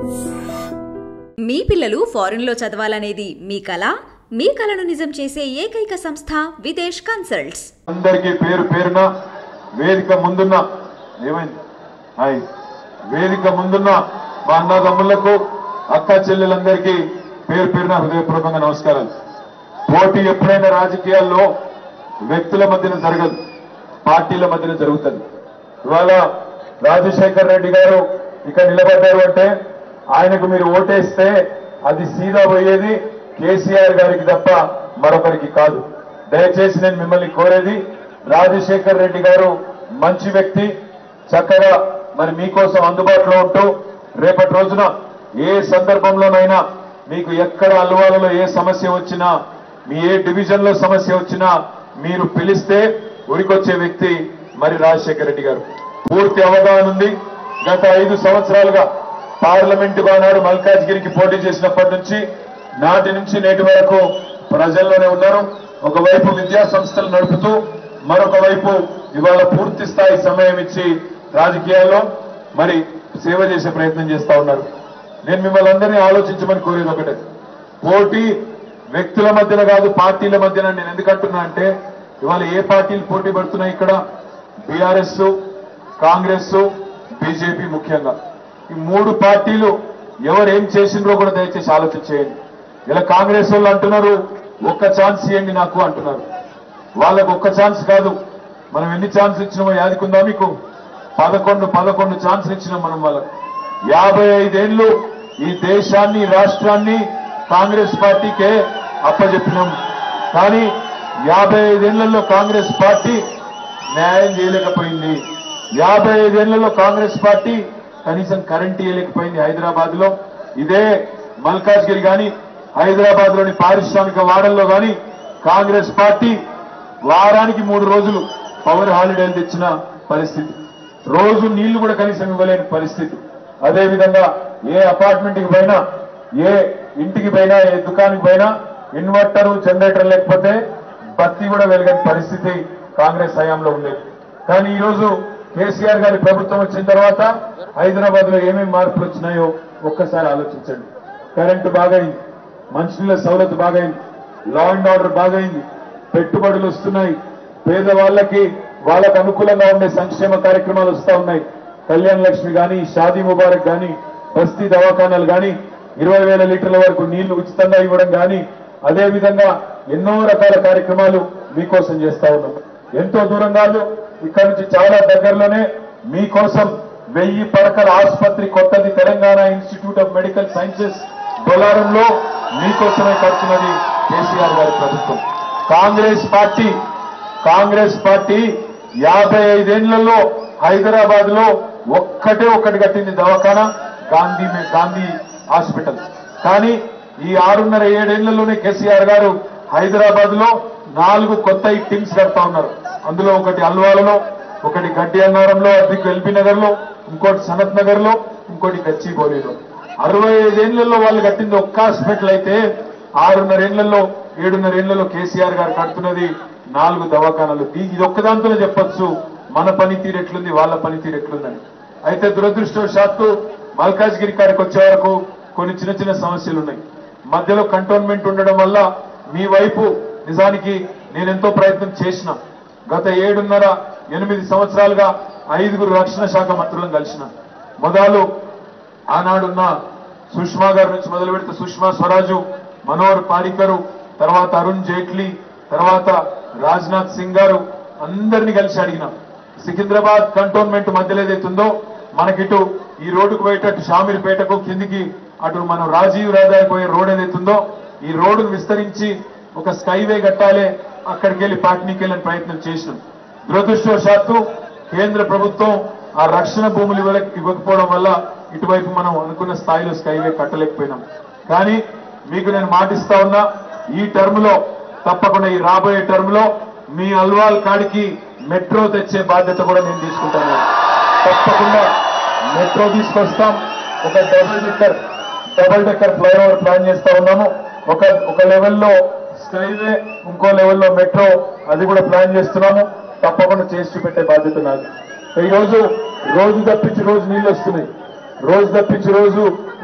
మీ పిల్లలు ఫారెన్లో చదవాలనేది మీ కల మీ కలను నిజం చేసే ఏకైక సంస్థ విదేశ్ కన్సల్ట్స్ అందరికీ పేరు పేరున వేదిక ముందున్న ఏమైంది హాయ్ వేదిక ముందున్న మా అన్నదమ్ములకు అక్క చెల్లెలందరికీ పేరు పేరున హృదయపూర్వకంగా నమస్కారాలు పోటీ ఎప్పుడైనా రాజకీయాల్లో వ్యక్తుల మధ్యన జరగదు పార్టీల మధ్యన జరుగుతుంది ఇవాళ రాజశేఖర్ రెడ్డి గారు ఇక్కడ నిలబడ్డారు అంటే ఆయనకు మీరు ఓటేస్తే అది సీదా పోయేది కేసీఆర్ గారికి తప్ప మరొకరికి కాదు దయచేసి నేను మిమ్మల్ని కోరేది రాజశేఖర్ రెడ్డి గారు మంచి వ్యక్తి చక్కగా మరి మీకోసం అందుబాటులో ఉంటూ రేపటి రోజున ఏ సందర్భంలోనైనా మీకు ఎక్కడ అల్వాలలో ఏ సమస్య వచ్చినా మీ ఏ డివిజన్ లో సమస్య వచ్చినా మీరు పిలిస్తే ఉరికొచ్చే వ్యక్తి మరి రాజశేఖర రెడ్డి గారు పూర్తి అవగాహన ఉంది గత ఐదు సంవత్సరాలుగా పార్లమెంట్ ఆనాడు మల్కాజ్గిరికి పోటీ చేసినప్పటి నుంచి నాటి నుంచి నేటి వరకు ప్రజల్లోనే ఉన్నారు ఒకవైపు విద్యా సంస్థలు నడుపుతూ మరొక వైపు ఇవాళ పూర్తి స్థాయి సమయం ఇచ్చి రాజకీయాల్లో మరి సేవ చేసే ప్రయత్నం చేస్తా ఉన్నారు నేను మిమ్మల్ని అందరినీ ఆలోచించమని కోరేది ఒకటే పోటీ వ్యక్తుల మధ్యన కాదు పార్టీల మధ్యన నేను ఎందుకంటున్నా అంటే ఇవాళ ఏ పార్టీలు పోటీ పడుతున్నాయి ఇక్కడ బీఆర్ఎస్ కాంగ్రెస్ బీజేపీ ముఖ్యంగా ఈ మూడు పార్టీలు ఎవరు ఏం చేసిండ్రో కూడా దయచేసి ఆలోచించేయండి ఇలా కాంగ్రెస్ వాళ్ళు అంటున్నారు ఒక్క ఛాన్స్ ఇవ్వండి నాకు అంటున్నారు వాళ్ళకు ఒక్క ఛాన్స్ కాదు మనం ఎన్ని ఛాన్స్ ఇచ్చినామో యాదికుందా మీకు పదకొండు పదకొండు ఛాన్సులు ఇచ్చినాం మనం వాళ్ళకు యాభై ఐదేళ్లు ఈ దేశాన్ని ఈ రాష్ట్రాన్ని కాంగ్రెస్ పార్టీకే అప్పజెప్పినాం కానీ యాభై ఐదేళ్లలో కాంగ్రెస్ పార్టీ న్యాయం చేయలేకపోయింది యాభై ఐదేళ్లలో కాంగ్రెస్ పార్టీ కనీసం కరెంట్ ఇవ్వలేకపోయింది హైదరాబాద్ లో ఇదే మల్కాజ్గిరి గాని హైదరాబాద్ లోని పారిశ్రామిక వాడల్లో గాని కాంగ్రెస్ పార్టీ వారానికి మూడు రోజులు పవర్ హాలిడేలు తెచ్చిన పరిస్థితి రోజు నీళ్లు కూడా కనీసం ఇవ్వలేని పరిస్థితి అదే విధంగా ఏ అపార్ట్మెంట్ కి పోయినా ఏ ఇంటికి పోయినా ఏ దుకాణానికి పోయినా ఇన్వర్టర్ జనరేటర్ లేకపోతే బత్తి కూడా వెలగని పరిస్థితి కాంగ్రెస్ హయాంలో ఉండేది కానీ ఈ రోజు కేసీఆర్ గారి ప్రభుత్వం వచ్చిన తర్వాత హైదరాబాద్ లో ఏమేమి మార్పులు వచ్చినాయో ఒక్కసారి ఆలోచించండి కరెంటు బాగైంది మంచినీళ్ళ సౌలత్ బాగైంది లా అండ్ ఆర్డర్ బాగైంది పెట్టుబడులు వస్తున్నాయి పేదవాళ్ళకి వాళ్ళకు అనుకూలంగా ఉండే సంక్షేమ కార్యక్రమాలు వస్తా ఉన్నాయి కళ్యాణ్ లక్ష్మి గాని షాదీ ముబారక్ గాని బస్తీ దవాఖానాలు గాని ఇరవై వేల లీటర్ల వరకు నీళ్లు ఉచితంగా ఇవ్వడం గాని అదే విధంగా ఎన్నో రకాల కార్యక్రమాలు మీకోసం చేస్తా ఉన్నాం ఎంతో దూరం కాదు ఇక్కడ నుంచి చాలా దగ్గరలోనే మీకోసం వెయ్యి పడకల ఆసుపత్రి కొత్తది Telangana institute of medical sciences బొలారంలో మీకోసమే కడుతున్నది కేసీఆర్ గారి ప్రభుత్వం కాంగ్రెస్ పార్టీ కాంగ్రెస్ పార్టీ యాభై ఐదేళ్లలో హైదరాబాద్ లో ఒక్కటే ఒక్కటి కట్టింది దవాఖానా గాంధీ మే- గాంధీ హాస్పిటల్ కానీ ఈ ఆరున్నర ఏడేళ్లలోనే కేసీఆర్ గారు హైదరాబాద్ లో నాలుగు కొత్త టీమ్స్ కడతా ఉన్నారు అందులో ఒకటి అల్వాలలో ఒకటి గడ్డి అన్నారంలో అద్దెకు ఎల్బీ నగర్ లో ఇంకోటి సనత్ నగర్ లో ఇంకోటి గచ్చిబౌలిలో అరవై ఐదేళ్లలో వాళ్ళు కట్టింది ఒక్క హాస్పిటల్ అయితే ఆరున్నరేళ్లలో ఏడున్నరేళ్లలో కేసీఆర్ గారు కడుతున్నది నాలుగు దవాఖానాలు ఈ- ఇది ఒక్కదాంతోనే చెప్పొచ్చు మన పనితీరు ఎట్లుంది వాళ్ళ పనితీరు ఎట్లుందని అయితే దురదృష్టవశాత్తు మల్కాజ్గిరి కాడికి వచ్చే వరకు కొన్ని చిన్న చిన్న సమస్యలు ఉన్నాయి మధ్యలో కంటోన్మెంట్ ఉండడం వల్ల మీ వైపు నిజానికి నేను ఎంతో ప్రయత్నం చేసిన గత ఏడున్నర ఎనిమిది సంవత్సరాలుగా ఐదుగురు రక్షణ శాఖ మంత్రులను కలిసిన మొదలు ఆనాడున్న సుష్మా గారి నుంచి మొదలు పెడితే సుష్మా స్వరాజు మనోహర్ పారికరు తర్వాత అరుణ్ జైట్లీ తర్వాత రాజ్నాథ్ సింగ్ గారు అందరినీ కలిసి అడిగినాం సికింద్రాబాద్ కంటోన్మెంట్ మధ్యలో ఏదైతుందో మనకిటు ఈ రోడ్డుకు పోయేటట్టు షామీర్పేటకు కిందికి అటు మనం రాజీవ్ రహదారి పోయే రోడ్ ఏదైతుందో ఈ రోడ్డును విస్తరించి ఒక స్కైవే కట్టాలి అక్కడికి వెళ్ళి పాట్నీకి వెళ్ళని ప్రయత్నం చేసినాం దురదృష్టవశాత్తు కేంద్ర ప్రభుత్వం ఆ రక్షణ భూములు ఇవ్వలే ఇవ్వకపోవడం వల్ల ఇటువైపు మనం అనుకున్న స్థాయిలో స్కైవే కట్టలేకపోయినాం కానీ మీకు నేను మాటిస్తా ఉన్నా ఈ టర్మ్ లో తప్పకుండా ఈ రాబోయే టర్మ్ లో మీ అల్వాల్ కాడికి మెట్రో తెచ్చే బాధ్యత కూడా నేను తీసుకుంటాను తప్పకుండా మెట్రో తీసుకొస్తాం ఒక double decker double decker flyover plan చేస్తా ఉన్నాము ఒక ఒక లెవెల్లో స్కైవే ఇంకో లెవెల్లో మెట్రో అది కూడా ప్లాన్ చేస్తున్నాము తప్పకుండా చేసి చూపెట్టే బాధ్యత నాది ఈ రోజు రోజు తప్పించి రోజు నీళ్లు వస్తున్నాయి రోజు తప్పించి రోజు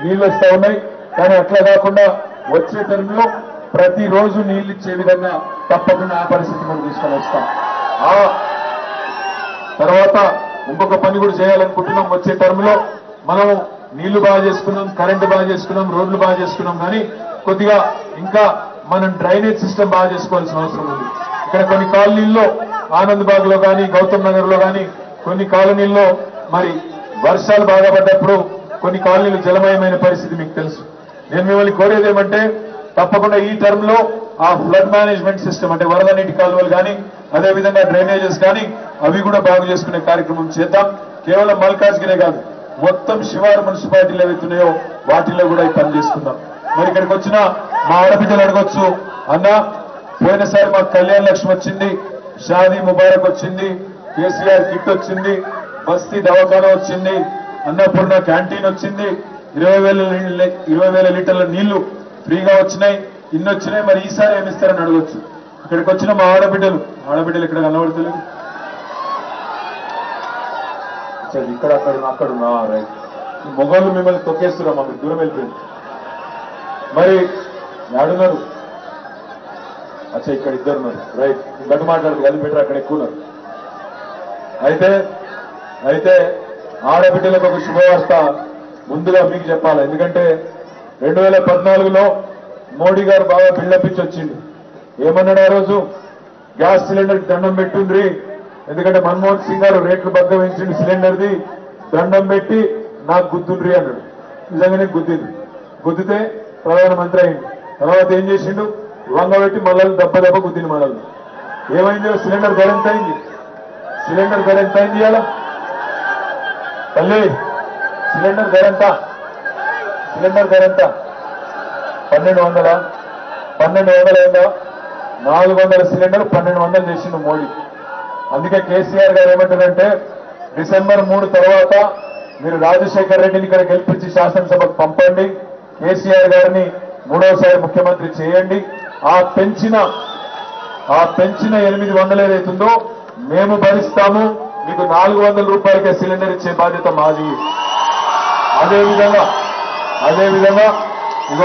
నీళ్లు వస్తా ఉన్నాయి కానీ అట్లా కాకుండా వచ్చే టైంలో ప్రతిరోజు నీళ్లు ఇచ్చే విధంగా తప్పకుండా ఆ పరిస్థితి మనం తీసుకొని వస్తాం ఆ తర్వాత ఇంకొక పని కూడా చేయాలనుకుంటున్నాం వచ్చే టర్మ్ లో మనం నీళ్లు బాగా చేసుకున్నాం కరెంటు బాగా చేసుకున్నాం రోడ్లు బాగా చేసుకున్నాం కానీ కొద్దిగా ఇంకా మనం డ్రైనేజ్ సిస్టమ్ బాగా చేసుకోవాల్సిన అవసరం ఉంది ఇక్కడ కొన్ని కాలనీల్లో ఆనంద్ బాగ్ లో కానీ గౌతమ్ నగర్ లో కానీ కొన్ని కాలనీల్లో మరి వర్షాలు బాగా పడ్డప్పుడు కొన్ని కాలనీలు జలమయమైన పరిస్థితి మీకు తెలుసు నేను మిమ్మల్ని కోరేది ఏమంటే తప్పకుండా ఈ టర్మ్ లో ఆ ఫ్లడ్ మేనేజ్మెంట్ సిస్టమ్ అంటే వరద నీటి కాలువలు కానీ అదేవిధంగా డ్రైనేజెస్ కానీ అవి కూడా బాగు చేసుకునే కార్యక్రమం చేద్దాం కేవలం మల్కాజ్గిరే కాదు మొత్తం శివారు మున్సిపాలిటీలు ఏవైతున్నాయో వాటిల్లో కూడా ఈ పని చేసుకుందాం మరి ఇక్కడికి వచ్చిన మా ఆడబిడ్డలు అడగొచ్చు అన్న పోయినసారి మాకు కళ్యాణ లక్ష్మి వచ్చింది షాదీ ముబారక్ వచ్చింది కేసీఆర్ కిట్ వచ్చింది బస్తీ దవాఖానా వచ్చింది అన్నపూర్ణ క్యాంటీన్ వచ్చింది ఇరవై వేల లి- ఇరవై వేల లీటర్ల నీళ్లు ఫ్రీగా వచ్చినాయి ఇన్ని వచ్చినాయి మరి ఈసారి ఏమి ఇస్తారని అడగొచ్చు ఇక్కడికి వచ్చిన మా ఆడబిడ్డలు ఆడబిడ్డలు ఇక్కడ కనబడతలేదు సరే ఇక్కడ అక్కడ ఉన్న, అక్కడ ఉన్నా రైట్ మొగోళ్ళు మిమ్మల్ని తొక్కేస్తున్నా మాకు దూరం వెళ్ళిపోయింది మరి యాడున్నారు అచ్చా ఇక్కడ ఇద్దరు ఉన్నారు రైట్ గట్టు మాట్లాడదు కలిపి పెట్టరు అక్కడ ఎక్కువ ఉన్నారు అయితే అయితే ఆడబిడ్డలకు ఒక శుభవార్త ముందుగా మీకు చెప్పాలి ఎందుకంటే రెండు వేల పద్నాలుగులో మోడీ గారు బాగా బిల్డప్ ఇచ్చి వచ్చిండు ఏమన్నాడు ఆ రోజు గ్యాస్ సిలిండర్ దండం పెట్టుండ్రి ఎందుకంటే మన్మోహన్ సింగ్ గారు రేట్లు బద్దం పెంచిండు సిలిండర్ది దండం పెట్టి నాకు గుద్దుండ్రి అన్నాడు నిజంగానే గుద్దింది గుద్దితే ప్రధానమంత్రి అయింది తర్వాత ఏం చేసిండు వంగబెట్టి మళ్ళీ దెబ్బ దెబ్బ గుద్దింది మనల్ని ఏమైంది సిలిండర్ ధర ఎంత అయింది సిలిండర్ ధర ఎంత అయింది ఇవాళ తల్లి సిలిండర్ ధర ఎంత సిలిండర్ ధర ఎంత పన్నెండు వందల పన్నెండు వందల అయిందా నాలుగు వందల సిలిండర్ పన్నెండు వందలు చేసిండు మోడీ అందుకే కేసీఆర్ గారు ఏమంటారంటే డిసెంబర్ మూడు తర్వాత మీరు రాజశేఖర్ రెడ్డిని ఇక్కడ గెలిపించి శాసనసభకు పంపండి కేసీఆర్ గారిని మూడోసారి ముఖ్యమంత్రి చేయండి ఆ పెంచిన ఆ పెంచిన ఎనిమిది వందలు ఏదైతుందో మేము భరిస్తాము మీకు నాలుగు వందల రూపాయలకే సిలిండర్ ఇచ్చే బాధ్యత మాది అదే విధంగా అదే విధంగా ఇగో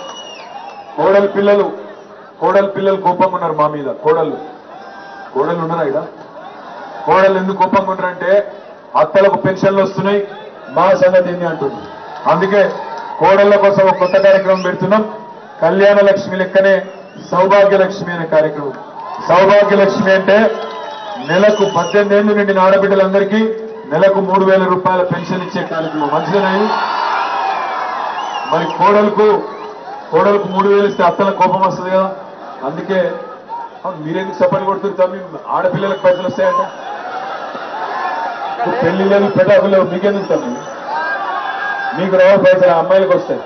కోడల పిల్లలు కోడల పిల్లలు కోపంగా ఉన్నారు మా మీద కోడళ్ళు కోడళ్ళు ఉన్నారా ఇక్కడ కోడళ్ళు ఎందుకు కోపంగా ఉన్నారంటే అత్తలకు పెన్షన్లు వస్తున్నాయి మా సంగతి ఏంది అంటుంది అందుకే కోడళ్ళ కోసం ఒక కొత్త కార్యక్రమం పెడుతున్నాం కళ్యాణ లక్ష్మి లెక్కనే సౌభాగ్య లక్ష్మి అనే కార్యక్రమం సౌభాగ్య లక్ష్మి అంటే నెలకు పద్దెనిమిది ఏళ్ళు నిండిన ఆడబిడ్డలందరికీ నెలకు మూడు వేల రూపాయల పెన్షన్ ఇచ్చే కార్యక్రమం మంచిదేనా ఇది? మరి కోడలకు కోడలకు మూడు వేలు ఇస్తే అత్తల కోపం వస్తుంది కదా అందుకే అవును, మీరెందుకు సపోర్ట్ కొడుతుంది తమ్మి ఆడపిల్లలకు పైసలు వస్తాయంట ఇప్పుడు పెళ్లి లేదు పెటాకులు లేవు మీకెందుకు తమ్మి మీకు రావు పైసలు ఆ అమ్మాయిలకు వస్తాయి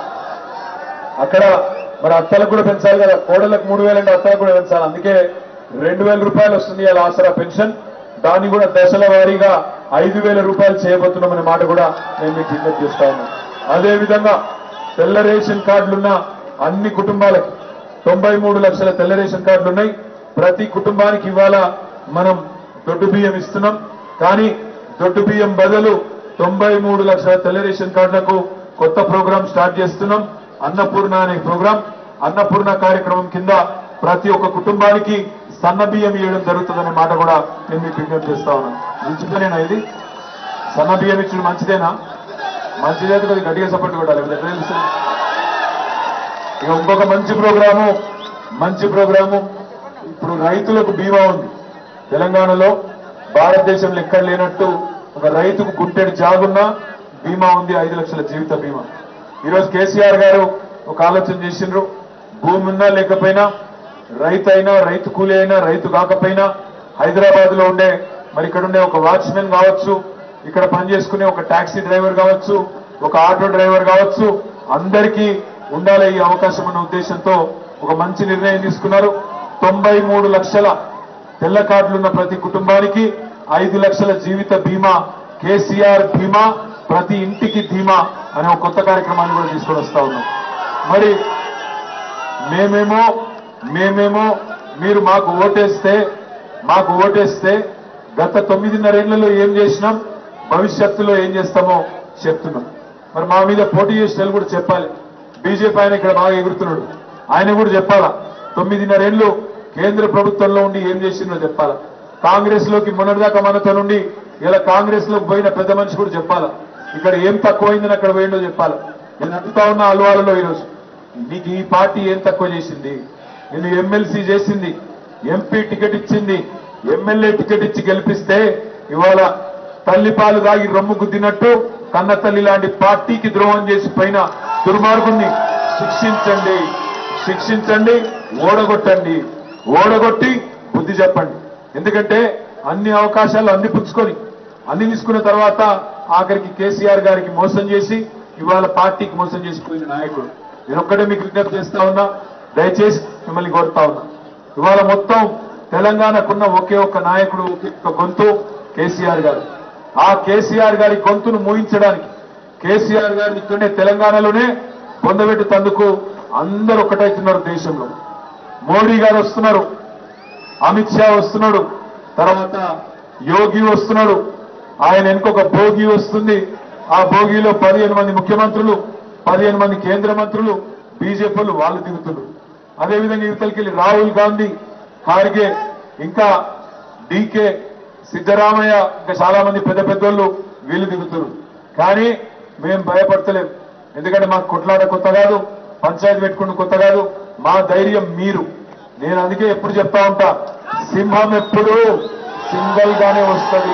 అక్కడ మరి అత్తలకు కూడా పెంచాలి కదా కోడలకు మూడు వేలు అంటే అత్తలకు కూడా పెంచాలి అందుకే రెండు వేల రూపాయలు వస్తుంది ఇలా ఆసరా పెన్షన్ దాన్ని కూడా దశల వారీగా ఐదు వేల రూపాయలు చేయబోతున్నామనే మాట కూడా నేను మీకు విజ్ఞప్తి చేస్తా ఉన్నాను అదే విధంగా తెల్ల రేషన్ కార్డులున్న అన్ని కుటుంబాలకు తొంభై మూడు లక్షల తెల్ల రేషన్ కార్డులు ఉన్నాయి ప్రతి కుటుంబానికి ఇవాళ మనం దొడ్డు బియ్యం ఇస్తున్నాం కానీ దొడ్డు బియ్యం బదులు తొంభై మూడు లక్షల తెల్ల రేషన్ కార్డులకు కొత్త ప్రోగ్రాం స్టార్ట్ చేస్తున్నాం అన్నపూర్ణ అనే ప్రోగ్రాం అన్నపూర్ణ కార్యక్రమం కింద ప్రతి ఒక్క కుటుంబానికి సన్న బియ్యం ఇవ్వడం జరుగుతుందనే మాట కూడా నేను మీకు విజ్ఞప్తి చేస్తా ఉన్నాను మంచిదేనా ఇది సన్న బియ్యం ఇచ్చడం మంచిదేనా మంచిదైతే కొద్దిగా గట్టిగా సపోర్ట్ కొట్టాలి ఎట్లా తెలుస్తుంది ఇక ఇంకొక మంచి ప్రోగ్రాము మంచి ప్రోగ్రాము ఇప్పుడు రైతులకు బీమా ఉంది తెలంగాణలో భారతదేశంలో ఎక్కడ లేనట్టు ఒక రైతుకు గుంటెడు జాగున్నా బీమా ఉంది ఐదు లక్షల జీవిత బీమా ఈరోజు కేసీఆర్ గారు ఒక ఆలోచన చేసిండ్రు భూమి ఉన్నా లేకపోయినా రైతు అయినా రైతు కూలి అయినా రైతు కాకపోయినా హైదరాబాద్ లో ఉండే మరి ఇక్కడ ఉండే ఒక వాచ్మెన్ కావచ్చు ఇక్కడ పనిచేసుకునే ఒక టాక్సీ డ్రైవర్ కావచ్చు ఒక ఆటో డ్రైవర్ కావచ్చు అందరికీ ఉండాలి ఈ అవకాశం అన్న ఉద్దేశంతో ఒక మంచి నిర్ణయం తీసుకున్నారు తొంభై మూడు లక్షల తెల్ల కార్డులున్న ప్రతి కుటుంబానికి ఐదు లక్షల జీవిత బీమా కేసీఆర్ బీమా ప్రతి ఇంటికి ధీమా అనే ఒక కొత్త కార్యక్రమాన్ని కూడా తీసుకొని వస్తా ఉన్నాం మరి మేమేమో మేమేమో మీరు మాకు ఓటేస్తే మాకు ఓటేస్తే గత తొమ్మిదిన్నరేళ్లలో ఏం చేసినాం భవిష్యత్తులో ఏం చేస్తామో చెప్తున్నాం మరి మా మీద పోటీ చేసిన కూడా చెప్పాలి బీజేపీ ఆయన ఇక్కడ బాగా ఎగురుతున్నాడు ఆయన కూడా చెప్పాలా తొమ్మిదిన్నరేళ్లు కేంద్ర ప్రభుత్వంలో ఉండి ఏం చేసిందో చెప్పాలా కాంగ్రెస్ లోకి మొన్నటిదాకా మనతో నుండి ఇలా కాంగ్రెస్ లోకి పోయిన పెద్ద మనిషి కూడా చెప్పాలా ఇక్కడ ఏం తక్కువైందని అక్కడ పోయిందో చెప్పాలా నేను అడుగుతా ఉన్న అల్వాలలో ఈరోజు నీకు ఈ పార్టీ ఏం తక్కువ చేసింది నేను ఎమ్మెల్సీ చేసింది ఎంపీ టికెట్ ఇచ్చింది ఎమ్మెల్యే టికెట్ ఇచ్చి గెలిపిస్తే ఇవాళ తల్లిపాలు దాగి రొమ్ము గుద్దినట్టు కన్న తల్లి లాంటి పార్టీకి ద్రోహం చేసి పైన దుర్మార్గుణ్ణి శిక్షించండి శిక్షించండి ఓడగొట్టండి ఓడగొట్టి బుద్ధి చెప్పండి ఎందుకంటే అన్ని అవకాశాలు అందిపుచ్చుకొని అన్ని తీసుకున్న తర్వాత ఆఖరికి కేసీఆర్ గారికి మోసం చేసి ఇవాళ పార్టీకి మోసం చేసిపోయిన నాయకుడు నేను ఒక్కటే మీకు విజ్ఞప్తి చేస్తా ఉన్నా దయచేసి మిమ్మల్ని కోరుతా ఉన్నా ఇవాళ మొత్తం తెలంగాణకున్న ఒకే ఒక్క నాయకుడు ఒకే ఒక్క గొంతు కేసీఆర్ గారు ఆ కేసీఆర్ గారి గొంతును మూయించడానికి కేసీఆర్ గారిని ఇక్కడనే తెలంగాణలోనే పొందబెట్టుతందుకు అందరూ ఒకటైతున్నారు దేశంలో మోడీ గారు వస్తున్నారు అమిత్ షా వస్తున్నాడు తర్వాత యోగి వస్తున్నాడు ఆయన వెనుకొక భోగి వస్తుంది ఆ భోగిలో పదిహేను మంది ముఖ్యమంత్రులు పదిహేను మంది కేంద్ర మంత్రులు బీజేపీలు వాళ్ళు దిగుతున్నారు అదేవిధంగా యువతలకెళ్ళి రాహుల్ గాంధీ ఖార్గే ఇంకా డీకే సిద్ధరామయ్య ఇంకా చాలా మంది పెద్ద పెద్దోళ్ళు వీళ్ళు దిగుతున్నారు కానీ మేము భయపడతలేం ఎందుకంటే మాకు కొట్లాట కొత్త కాదు పంచాయతీ పెట్టుకున్న కొత్త కాదు మా ధైర్యం మీరు నేను అందుకే ఎప్పుడు చెప్తా ఉంటా సింహం ఎప్పుడు సింగల్ గానే వస్తుంది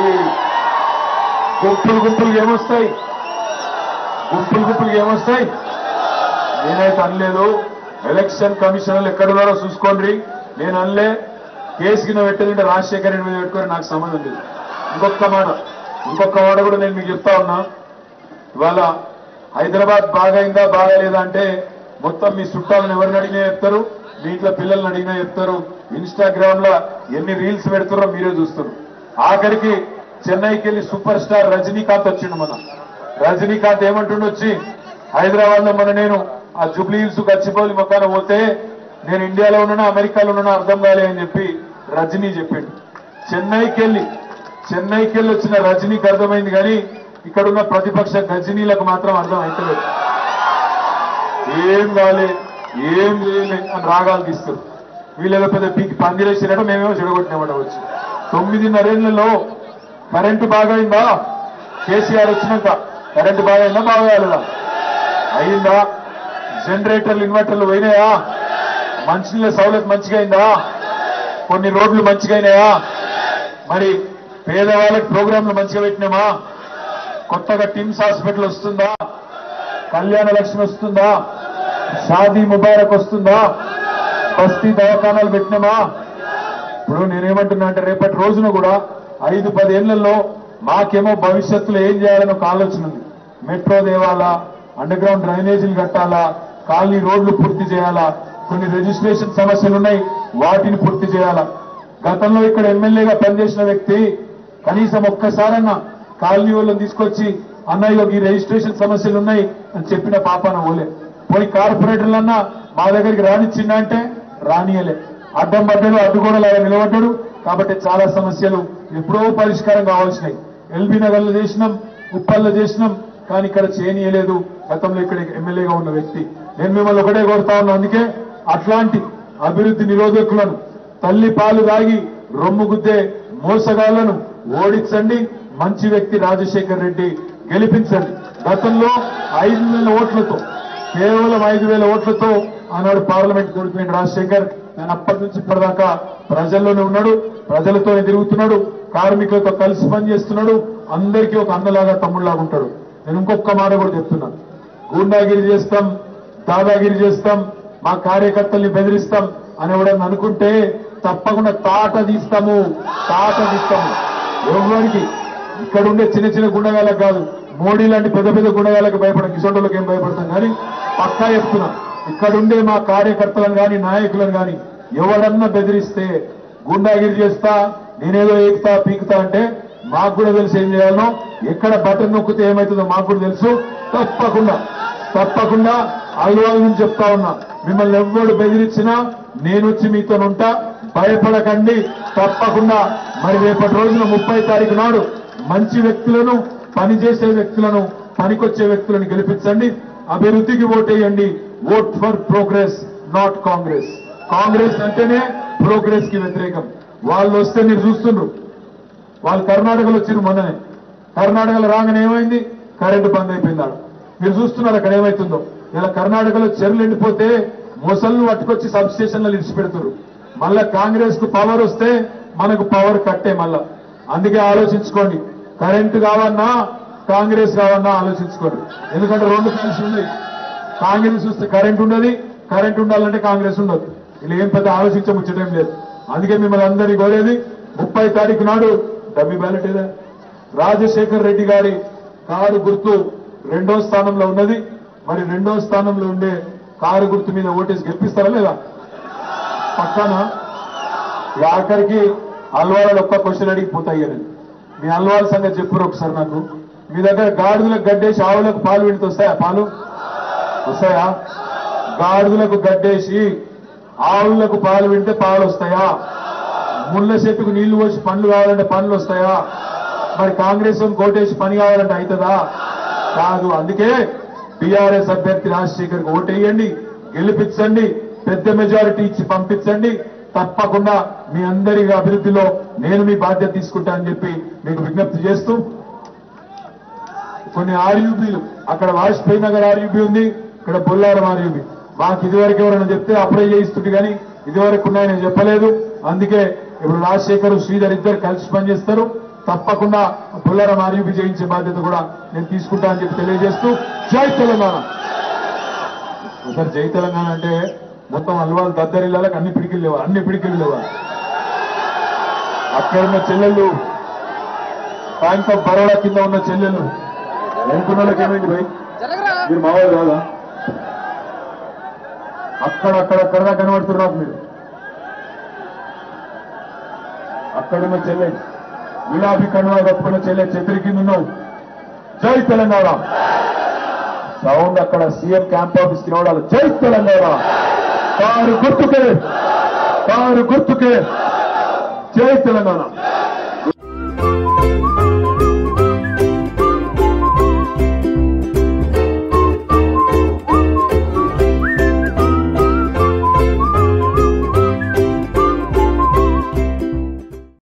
గుంపులు గుంపులు ఏమొస్తాయి గుంపులు గుంపులు ఏమొస్తాయి నేనైతే అనలేదు ఎలక్షన్ కమిషనర్లు ఎక్కడున్నారో చూసుకోండి నేను అనలే కేసు కింద పెట్టేదంటే రాజశేఖర్ రెడ్డి మీద పెట్టుకొని నాకు సంబంధం లేదు ఇంకొక మాట ఇంకొక మాట కూడా నేను మీకు చెప్తా ఉన్నా ఇవాళ హైదరాబాద్ బాగైందా బాగాలేదా అంటే మొత్తం మీ చుట్టాలను ఎవరిని అడిగినా చెప్తారు మీ ఇంట్లో పిల్లల్ని అడిగినా చెప్తారు ఇన్స్టాగ్రామ్ లో ఎన్ని రీల్స్ పెడుతున్నారో మీరే చూస్తారు ఆఖరికి చెన్నైకి వెళ్ళి సూపర్ స్టార్ రజనీకాంత్ వచ్చిండు మన రజనీకాంత్ ఏమంటుండు వచ్చి హైదరాబాద్ లో మన నేను ఆ జూబ్లీ హిల్స్ గచ్చిపోలి మొక్కన పోతే నేను ఇండియాలో ఉన్నానా అమెరికాలో ఉన్నానా అర్థం కాలే అని చెప్పి రజనీ చెప్పిండు చెన్నైకి వెళ్ళి చెన్నైకి వెళ్ళి వచ్చిన రజనీకి అర్థమైంది కానీ ఇక్కడ ఉన్న ప్రతిపక్ష గజనీలకు మాత్రం అర్థం అవుతలేదు ఏం కాలే ఏం చేయలే అని రాగాలు తీస్తారు వీళ్ళేదో పెద్ద పీకి పందిరేసినట్టు మేమేమో చెడగొట్టినామట వచ్చి తొమ్మిదిన్నరేళ్లలో కరెంటు బాగైందా కేసీఆర్ వచ్చినాక కరెంటు బాగైందా బాగాలేదా అయిందా జనరేటర్లు ఇన్వర్టర్లు పోయినాయా మంచినీళ్ళ సౌలత్ మంచిగా అయిందా కొన్ని రోడ్లు మంచిగా అయినాయా మరి పేదవాళ్ళకి ప్రోగ్రాంలు మంచిగా పెట్టినామా కొత్తగా టిమ్స్ హాస్పిటల్ వస్తుందా కళ్యాణ లక్ష్మి వస్తుందా షాదీ ముబారక్ వస్తుందా బస్తీ దవాఖానాలు పెట్టినామా ఇప్పుడు నేనేమంటున్నా అంటే రేపటి రోజున కూడా ఐదు పదేళ్లలో మాకేమో భవిష్యత్తులో ఏం చేయాలని ఒక ఆలోచన ఉంది మెట్రో దేవాలా అండర్ గ్రౌండ్ డ్రైనేజీలు కట్టాలా కాలనీ రోడ్లు పూర్తి చేయాలా కొన్ని రిజిస్ట్రేషన్ సమస్యలు ఉన్నాయి వాటిని పూర్తి చేయాలా గతంలో ఇక్కడ ఎమ్మెల్యేగా పనిచేసిన వ్యక్తి కనీసం ఒక్కసారన్నా కాలనీ వాళ్ళని తీసుకొచ్చి అన్నయ్య ఈ రిజిస్ట్రేషన్ సమస్యలు ఉన్నాయి అని చెప్పిన పాపాన ఓలే పోయి కార్పొరేటర్లన్నా మా దగ్గరికి రానిచ్చిందా అంటే రానియలే అడ్డం పడ్డాడు అడ్డుగోడలాగా నిలబడ్డాడు కాబట్టి చాలా సమస్యలు ఎప్పుడో పరిష్కారం కావాల్సినాయి ఎల్బీ నగర్లో చేసినాం ఉప్పల్లో చేసినాం కానీ ఇక్కడ చేయనీయలేదు గతంలో ఇక్కడ ఎమ్మెల్యేగా ఉన్న వ్యక్తి నేను మిమ్మల్ని ఒకటే కోరుతా ఉన్నా అందుకే అట్లాంటి అభివృద్ధి నిరోధకులను తల్లి పాలు దాగి రొమ్ము గుద్దే మోసగాళ్లను ఓడించండి మంచి వ్యక్తి రాజశేఖర్ రెడ్డి గెలిపించండి గతంలో ఐదు వేల ఓట్లతో కేవలం ఐదు వేల ఓట్లతో ఆనాడు పార్లమెంట్ కోల్పోయిన రాజశేఖర్ ఆయన అప్పటి నుంచి ఇప్పటిదాకా ప్రజల్లోనే ఉన్నాడు ప్రజలతో తిరుగుతున్నాడు కార్మికులతో కలిసి పనిచేస్తున్నాడు అందరికీ ఒక అన్నలాగా తమ్ముళ్లాగా ఉంటాడు నేను ఇంకొక మాట కూడా చెప్తున్నాను గూండాగిరి చేస్తాం దాదాగిరి చేస్తాం మా కార్యకర్తల్ని బెదిరిస్తాం అని ఎవడన్నా అనుకుంటే తప్పకుండా తాట తీస్తాము తాట తీస్తాము ఎవరికి ఇక్కడ ఉండే చిన్న చిన్న గుండగాలకు కాదు మోడీ లాంటి పెద్ద పెద్ద గుండగాలకు భయపడం కిషోర్లకు ఏం భయపడతాం కానీ పక్కా చెప్తున్నా ఇక్కడ ఉండే మా కార్యకర్తలను కానీ నాయకులను కానీ ఎవడన్నా బెదిరిస్తే గుండాగిరి చేస్తా నేనేదో ఏకుతా పీకుతా అంటే మాకు కూడా తెలుసు ఏం చేయాలనో ఎక్కడ బటన్ నొక్కితే ఏమవుతుందో మాకు కూడా తెలుసు తప్పకుండా తప్పకుండా అల్వాల్ నుంచి చెప్తా ఉన్నా మిమ్మల్ని ఎవ్వడు బెదిరించినా నేను వచ్చి మీతో ఉంటా భయపడకండి తప్పకుండా మరి రేపటి రోజున ముప్పై తారీఖు నాడు మంచి వ్యక్తులను పనిచేసే వ్యక్తులను పనికొచ్చే వ్యక్తులను గెలిపించండి అభివృద్ధికి ఓటేయండి vote for progress not Congress Congress అంటేనే ప్రోగ్రెస్ కి వ్యతిరేకం వాళ్ళు వస్తే మీరు చూస్తుండ్రు వాళ్ళు కర్ణాటకలో వచ్చిండ్రు మొన్ననే కర్ణాటకలో రాగానే ఏమైంది కరెంటు బంద్ అయిపోయింది ఆడ మీరు చూస్తున్నారు అక్కడ ఏమైతుందో ఇలా కర్ణాటకలో చెరువులు ఎండిపోతే మొసళ్ళు పట్టుకొచ్చి సబ్ స్టేషన్లు ఇడిచిపెడుతున్నారు మళ్ళా కాంగ్రెస్ కు పవర్ వస్తే మనకు పవర్ కట్టే మళ్ళా అందుకే ఆలోచించుకోండి కరెంటు కావన్నా కాంగ్రెస్ కావన్నా ఆలోచించుకోండి ఎందుకంటే రెండు కలిసి ఉన్నాయి కాంగ్రెస్ చూస్తే కరెంట్ ఉండదు కరెంట్ ఉండాలంటే కాంగ్రెస్ ఉండదు ఇలా ఏం పెద్ద ఆలోచించే ముచ్చటం లేదు అందుకే మిమ్మల్ని అందరినీ కోరేది ముప్పై తారీఖు నాడు డబ్బి బ్యాలెట్ ఏదా రాజశేఖర్ రెడ్డి గారి కారు గుర్తు రెండో స్థానంలో ఉన్నది మరి రెండో స్థానంలో ఉండే కారు గుర్తు మీద ఓటేసి గెలిపిస్తారా లేదా పక్కన ఇక ఆఖరికి అల్వాళ్ళు ఒక్క క్వశ్చన్ అడిగి పోతాయి అని మీ అల్వాళ్ళ సంగతి చెప్పురు ఒకసారి నాకు మీ దగ్గర గాడిదలకు గడ్డేసి ఆవులకు పాలు వింటే వస్తాయా పాలు వస్తాయా గాడిదలకు గడ్డేసి ఆవులకు పాలు వింటే పాలు వస్తాయా ముళ్ళ చెట్టుకు నీళ్లు పోసి పండ్లు కావాలంటే పండ్లు వస్తాయా మరి కాంగ్రెస్ వాళ్ళని కోటేసి పని కావాలంటే అవుతుందా కాదు అందుకే బీఆర్ఎస్ అభ్యర్థి రాజశేఖర్ ఓటేయండి గెలిపించండి పెద్ద మెజారిటీ ఇచ్చి పంపించండి తప్పకుండా మీ అందరి అభివృద్ధిలో నేను మీ బాధ్యత తీసుకుంటా అని చెప్పి మీకు విజ్ఞప్తి చేస్తూ కొన్ని ఆర్యూబీలు అక్కడ వాజ్పేయి నగర్ ఆర్యూబీ ఉంది ఇక్కడ బొల్లారం ఆర్యూబీ మాకు ఇదివరకు ఎవరైనా చెప్తే అప్లై చేయిస్తుంది కానీ ఇదివరకు ఉన్నాయని నేను చెప్పలేదు అందుకే ఇప్పుడు రాజశేఖర్ శ్రీధర్ ఇద్దరు కలిసి పనిచేస్తారు తప్పకుండా బొల్లారం ఆర్యూబీ చేయించే బాధ్యత కూడా నేను తీసుకుంటా అని చెప్పి తెలియజేస్తూ జై తెలంగాణ ఒకసారి జై తెలంగాణ అంటే మొత్తం అల్వాళ్ళు దద్దరిల్లాలకు అన్ని పిడికిలు లేవా అన్ని పిడికిలు లేవా అక్కడ ఉన్న చెల్లెళ్ళు బ్యాంక్ ఆఫ్ బరోడా కింద ఉన్న చెల్లెళ్ళు వెనుకున్న వాళ్ళకి ఏమైంది భయ్ మీరు మావాళ్ళు కాదా అక్కడ అక్కడ అక్కడ దాకా కనబడుతున్నారు మీరు అక్కడున్న చెల్లె గులాబీ కనువ కప్పుకున్న చెల్లె చెత్రి కింద ఉన్నావు జై తెలంగాణ సౌండ్ అక్కడ సీఎం క్యాంప్ ఆఫీస్ కి రావడాలి జై తెలంగాణ కారు గుర్తుకే కారు గుర్తుకే జై తెలంగాణ